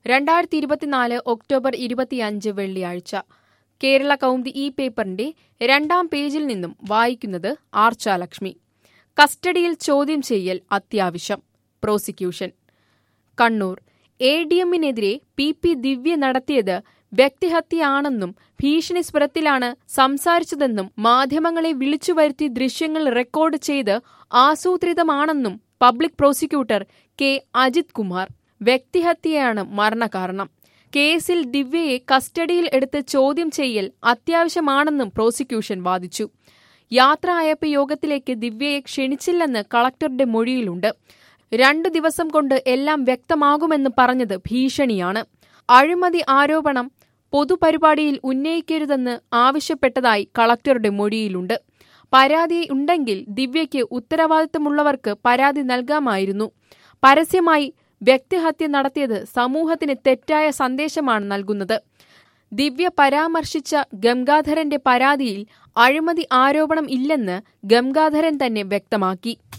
രണ്ടായിരത്തി ഇരുപത്തിനാല് ഒക്ടോബർ ഇരുപത്തിയഞ്ച് വെള്ളിയാഴ്ച കേരള കൗമുദി ഈ പേപ്പറിന്റെ രണ്ടാം പേജിൽ നിന്നും വായിക്കുന്നത് ആർച്ചാലക്ഷ്മി കസ്റ്റഡിയിൽ ചോദ്യം ചെയ്യൽ അത്യാവശ്യം പ്രോസിക്യൂഷൻ കണ്ണൂർ എ ഡി എമ്മിനെതിരെ പി പി ദിവ്യ നടത്തിയത് വ്യക്തിഹത്യയാണെന്നും ഭീഷണി സ്വരത്തിലാണ് സംസാരിച്ചതെന്നും മാധ്യമങ്ങളെ വിളിച്ചുവരുത്തി ദൃശ്യങ്ങൾ റെക്കോർഡ് ചെയ്ത് ആസൂത്രിതമാണെന്നും public prosecutor K Ajith Kumar വ്യക്തിഹത്യയാണ് മരണകാരണം കേസിൽ ദിവ്യയെ കസ്റ്റഡിയിൽ എടുത്ത് ചോദ്യം ചെയ്യൽ അത്യാവശ്യമാണെന്നും പ്രോസിക്യൂഷൻ വാദിച്ചു യാത്ര അയപ്പ് യോഗത്തിലേക്ക് ദിവ്യയെ ക്ഷണിച്ചില്ലെന്ന് കളക്ടറുടെ മൊഴിയിലുണ്ട് രണ്ടു ദിവസം കൊണ്ട് എല്ലാം വ്യക്തമാകുമെന്ന് പറഞ്ഞത് ഭീഷണിയാണ് അഴിമതി ആരോപണം പൊതുപരിപാടിയിൽ ഉന്നയിക്കരുതെന്ന് ആവശ്യപ്പെട്ടതായി കളക്ടറുടെ മൊഴിയിലുണ്ട് പരാതി ഉണ്ടെങ്കിൽ ദിവ്യയ്ക്ക് ഉത്തരവാദിത്തമുള്ളവർക്ക് പരാതി നൽകാമായിരുന്നു പരസ്യമായി വ്യക്തിഹത്യ നടത്തിയത് സമൂഹത്തിന് തെറ്റായ സന്ദേശമാണ് നൽകുന്നത് ദിവ്യ പരാമർശിച്ച ഗംഗാധരന്റെ പരാതിയിൽ അഴിമതി ആരോപണം ഇല്ലെന്ന് ഗംഗാധരൻ തന്നെ വ്യക്തമാക്കി